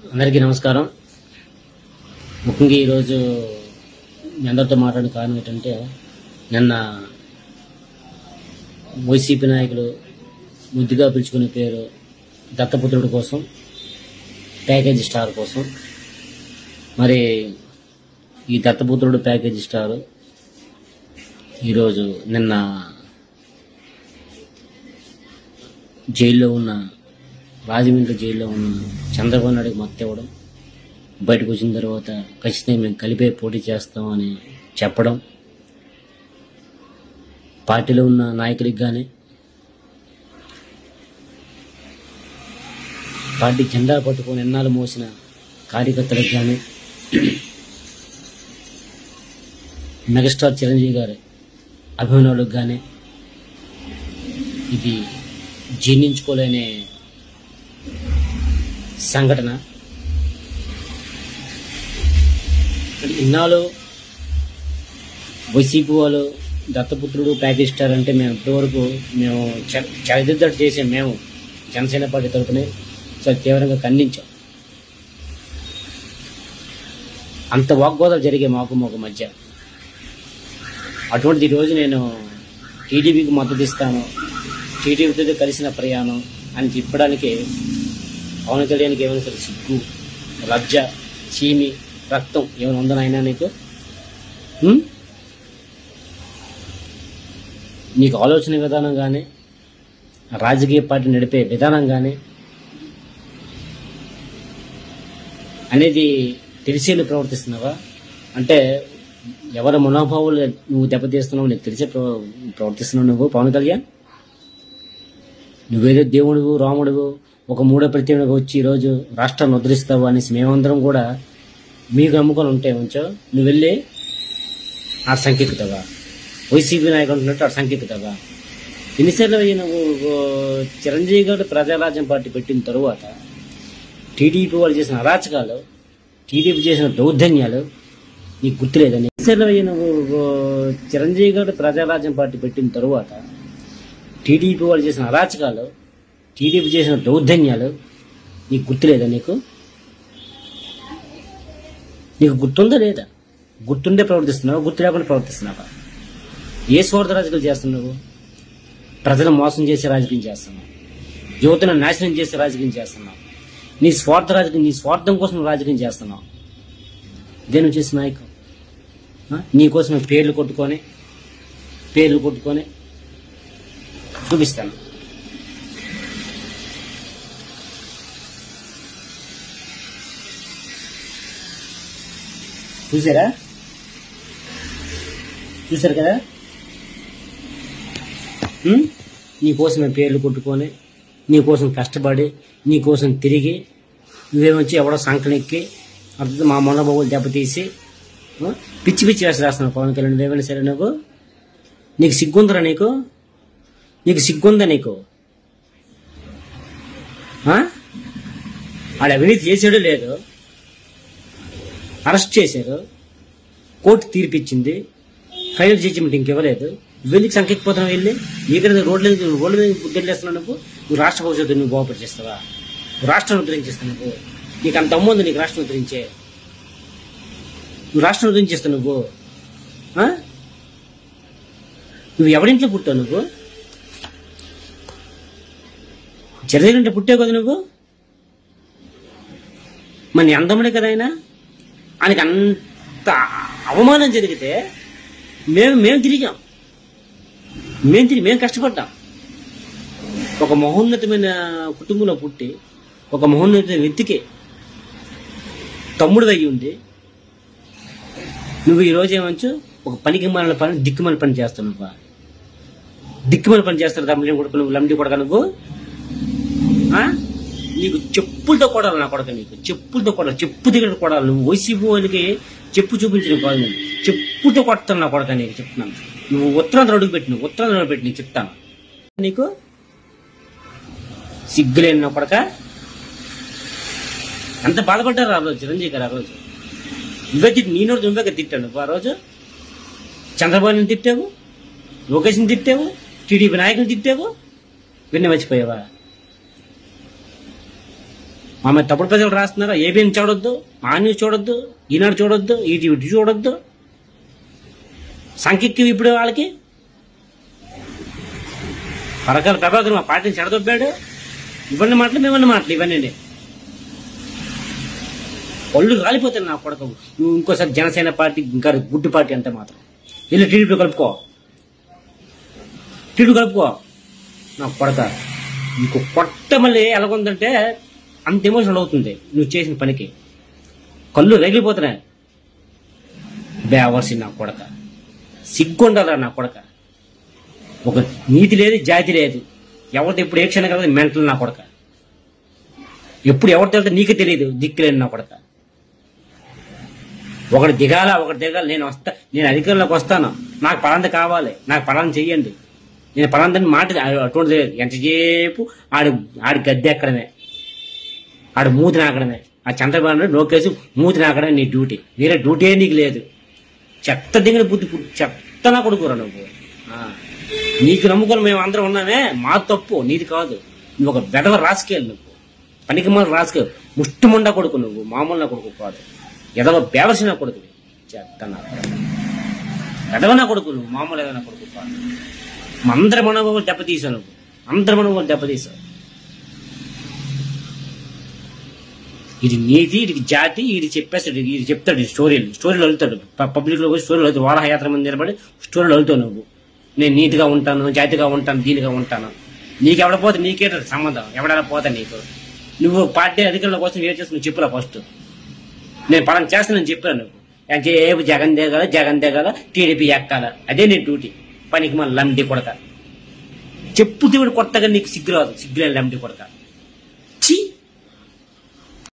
అందరికీ నమస్కారం ముఖ్యంగా ఈరోజు మీ అందరితో మాట్లాడిన కారణం ఏంటంటే నిన్న వైసీపీ నాయకులు ముద్దుగా పిలుచుకునే పేరు దత్తపుత్రుడి కోసం ప్యాకేజీ స్టార్ కోసం మరి ఈ దత్తపుత్రుడు ప్యాకేజీ స్టార్ ఈరోజు నిన్న జైల్లో ఉన్న రాజమండ్రి జైల్లో ఉన్న చంద్రబాబు నాయుడుకి మత్తు ఇవ్వడం బయటకు వచ్చిన తర్వాత ఖచ్చితంగా మేము కలిపే పోటీ చేస్తామని చెప్పడం పార్టీలో ఉన్న నాయకులకి కానీ పార్టీ జెండా పట్టుకొని ఎన్నాళ్ళు మోసిన కార్యకర్తలకు కానీ మెగాస్టార్ చిరంజీవి గారి అభిమానులకు కానీ ఇది జీర్ణించుకోలేని సంఘటన ఇన్నాళ్ళు వైసీపీ వాళ్ళు దత్తపుత్రుడు ప్యాకేజ్ స్టార్ అంటే మేము ఇప్పటివరకు మేము చ- చరిదిద్దట్టు చేసాం మేము జనసేన పార్టీ తరపున చాలా తీవ్రంగా ఖండించాం అంత వాగ్వాదాలు జరిగే మాకు మాకు మధ్య అటువంటి రోజు నేను టీడీపీకి మద్దతు ఇస్తాను టీడీపీతో కలిసిన ప్రయాణం అని చెప్పడానికి పవన్ కళ్యాణ్కి ఏమైనా సరే సిగ్గు లజ్జ చీమి రక్తం ఏమైనా ఉందా నాయనా నీకు ఉం? నీకు ఆలోచన విధానం కానీ రాజకీయ పార్టీ నడిపే విధానం కానీ అనేది తెలిసి నువ్వు ప్రవర్తిస్తున్నావా అంటే ఎవరి మనోభావాలు నువ్వు దెబ్బతీస్తున్నావు నీకు తెలిసే ప్ర- ప్రవర్తిస్తున్నావు నువ్వు పవన్ కళ్యాణ్ నువ్వేదో దేవుడు రాముడు ఒక మూడో ప్రతిమగా వచ్చి ఈరోజు రాష్ట్రాన్ని ఉద్ధరిస్తావు అనేసి మేమందరం కూడా మీకు నమ్ముకొని ఉంటే ఉంచో నువ్వు వెళ్ళి ఆ సంకెక్కుతావా వైసీపీ నాయకుడు ఉంటున్నట్టు ఆ సంకెక్కుతావా ఎన్నిసార్లు అయ్యి నువ్వు ఓ, చిరంజీవి గారు ప్రజారాజ్యం పార్టీ పెట్టిన తరువాత టీడీపీ వాళ్ళు చేసిన అరాచకాలు టీడీపీ చేసిన దౌర్జన్యాలు నీకు గుర్తులేదని ఎన్నిసార్లు అయ్యి నువ్వు ఓ, చిరంజీవి గారు ప్రజారాజ్యం పార్టీ పెట్టిన తరువాత టీడీపీ వాళ్ళు చేసిన అరాచకాలు టీడీపీ చేసిన దౌర్జన్యాలు నీకు గుర్తులేదా నీకు నీకు గుర్తుందా లేదా గుర్తుండే ప్రవర్తిస్తున్నావా గుర్తు లేకుండా ప్రవర్తిస్తున్నావా ఏ స్వార్థ రాజకీయాలు చేస్తున్నావు ప్రజలు మోసం చేసే రాజకీయం చేస్తున్నావు యువతను నాశనం చేసే రాజకీయం చేస్తున్నావు నీ స్వార్థ రాజకీయం నీ స్వార్థం కోసం నువ్వు రాజకీయం చేస్తున్నావు ఇదే నువ్వు చేసిన నాయకం ఆ? నీకోసం పేర్లు కొట్టుకొని పేర్లు కొట్టుకొని చూపిస్తాను చూసారా చూసారు కదా ఉం? నీకోసం మేము పేర్లు కొట్టుకొని నీకోసం కష్టపడి నీకోసం తిరిగి నువ్వేమొచ్చి ఎవడో సంకనెక్కి అర్థం మా మొన్నబాబులు దెబ్బతీసి ఆ? పిచ్చి పిచ్చి వేసి రాస్తున్నావు పవన్ కళ్యాణ్ నువ్వేమైనా సరే నువ్వు నీకు సిగ్గుందరా నీకు నీకు సిగ్గుందా నీకు ఆ? ఆడ అవినీతి చేసాడో లేదు అరెస్ట్ చేశారు కోర్టు తీర్పిచ్చింది ఫైనల్ జడ్జిమెంట్ ఇంకివ్వలేదు వెళ్ళికి సంకెక్కిపోతున్నావు వెళ్ళి ఇక్కడ రోడ్ల మీద రోడ్ల మీద బుద్ధెళ్ళేస్తున్నావు నువ్వు నువ్వు రాష్ట్ర భవిష్యత్తు నువ్వు బాగుపడి చేస్తావా నువ్వు రాష్ట్రం ఉద్ధరించేస్తావు నువ్వు నీకు అంత అమ్మ ఉంది నీకు రాష్ట్రం ఉద్ధరించే నువ్వు రాష్ట్రం ఉద్ధరించేస్తావు నువ్వు ఆ? నువ్వు ఎవరింట్లో పుట్టావు నువ్వు జరగంటే పుట్టావు కదా నువ్వు మరి నీ అందముడే కదా ఆయన ఆయనకి అంత అవమానం జరిగితే మేము మేము తిరిగాం మేము తిరిగి మేము కష్టపడ్డాం ఒక మహోన్నతమైన కుటుంబంలో పుట్టి ఒక మహోన్నతమైన వ్యక్తికి తమ్ముడు అయ్యి ఉండి నువ్వు ఈరోజు ఏమంచు ఒక పనికి మన పని దిక్కుమల పని చేస్తావు నువ్వు దిక్కుమల పని చేస్తారు తమ్ముడు కొడుకు నువ్వు లండి కొడక నువ్వు ఆ? నీకు చెప్పులతో కొడాలి నా కొడక నీకు చెప్పులతో కొడాలి చెప్పు దగ్గర కొడాలి నువ్వు వైసీపీ వాళ్ళకి చెప్పు చూపించిన కాదు నేను చెప్పుతో కొడతాను నా కొడక నీకు చెప్తున్నాను నువ్వు ఉత్తరాంధ్ర అడుగు పెట్టి నువ్వు ఉత్తరాంధ్ర అడుగు పెట్టి నీకు చెప్తాను నీకు సిగ్గులేని నా కొడక ఎంత బాధపడ్డారు ఆ రోజు చిరంజీవి గారు ఆ రోజు నువ్వే తిట్టి నీ నోడు నువ్వే కదా తిట్టావు నువ్వు ఆ రోజు చంద్రబాబుని తిట్టావు లోకేష్ని తిట్టావు టీడీపీ నాయకుని తిట్టావు విన్న మర్చిపోయావా మా మీద తప్పుడు ప్రజలు రాస్తున్నారా ఏబిఎన్ చూడొద్దు మా న్యూస్ చూడొద్దు ఈనాడు చూడొద్దు ఈటీ ఇటు చూడొద్దు సంఖ్యకి ఇప్పుడు వాళ్ళకి పరకాల ప్రభాకర్ మా పార్టీని చెడదొబ్బాడు ఇవన్నీ మాటలు మేమన్నీ మాటలు ఇవన్నీ ఒళ్ళు రాలిపోతాను నా కొడక నువ్వు ఇంకోసారి జనసేన పార్టీ ఇంకా గుడ్డి పార్టీ అంటే మాత్రం వెళ్ళి టీడీపీ కలుపుకో టీడీపీ కలుపుకో నా కొడక నీకు కొట్ట మళ్ళీ ఎలాగుందంటే అంత ఎమోషనల్ అవుతుంది నువ్వు చేసిన పనికి కళ్ళు రగిలిపోతున్నాయి బేవర్సి నా కొడక సిగ్గుండదా నా కొడక ఒక నీతి లేదు జాతి లేదు ఎవరితో ఎప్పుడు ఏ క్షణం కదా మెంటల్ నా కొడక ఎప్పుడు ఎవరితో వెళ్తే నీకే తెలియదు దిక్కులేని నా కొడక ఒకటి దిగాల ఒకటి దిగాల నేను వస్తా నేను అధికారంలోకి వస్తాను నాకు పలాంత కావాలి నాకు పలాంత చెయ్యండి నేను పలాంతని మాట అటువంటి ఎంతసేపు ఆడి ఆడి గద్దె ఎక్కడమే ఆడు మూతి నాకడమే ఆ చంద్రబాబు నాయుడు లోకేష్ మూతి నాకడమే నీ డ్యూటీ వేరే డ్యూటీ నీకు లేదు చెత్త దిగిన బుద్ధి పు- చెత్త నా కొడుకురా నువ్వు ఆ. నీకు నమ్ముకొని మేము అందరం ఉన్నామే మా తప్పు నీది కాదు నువ్వు ఒక బెదవ రాసుకెళ్ళి నువ్వు పనికి మన రాసుకెళ్ళి ముష్టిముండ కొడుకు నువ్వు మామూలు నా కొడుకు కాదు ఎదవ బేవర్సిన కొడుకు చెత్త నా కొడుకు ఎదవ నా కొడుకు నువ్వు మామూలు ఎదవ నా కొడుకు కాదు అందరి మనోభావాలు దెబ్బతీసావు నువ్వు అందరి మనోభావాలు దెబ్బతీసావు ఇది నీతి ఇది జాతి ఇది చెప్పేస్తాడు ఇది చెప్తాడు ఈ స్టోరీలు స్టోరీలు వెళ్తాడు పబ్లిక్ లో పోయి స్టోరీలు వెళ్తాడు వారహయాత్ర మంది నిలబడి స్టోరీలు వెళ్తావు నువ్వు నేను నీతిగా ఉంటాను జాతిగా ఉంటాను దీనిగా ఉంటాను నీకు ఎవడ పోతే నీకే సంబంధం ఎవడైనా పోతా నీకు నువ్వు పార్టీ అధికారుల కోసం ఏ చేసి నువ్వు చెప్పురా ఫస్ట్ నేను పలానా చేస్తానని చెప్పాను నువ్వు అంటే ఏపు జగన్ దిగాల జగన్ దిగాల టీడీపీ ఎక్కాల అదే నీ డ్యూటీ పనికి మన లండి కొడక చెప్పు దేవుడు కొట్టగా నీకు సిగ్గు రాదు సిగ్గులేని లండి కొడక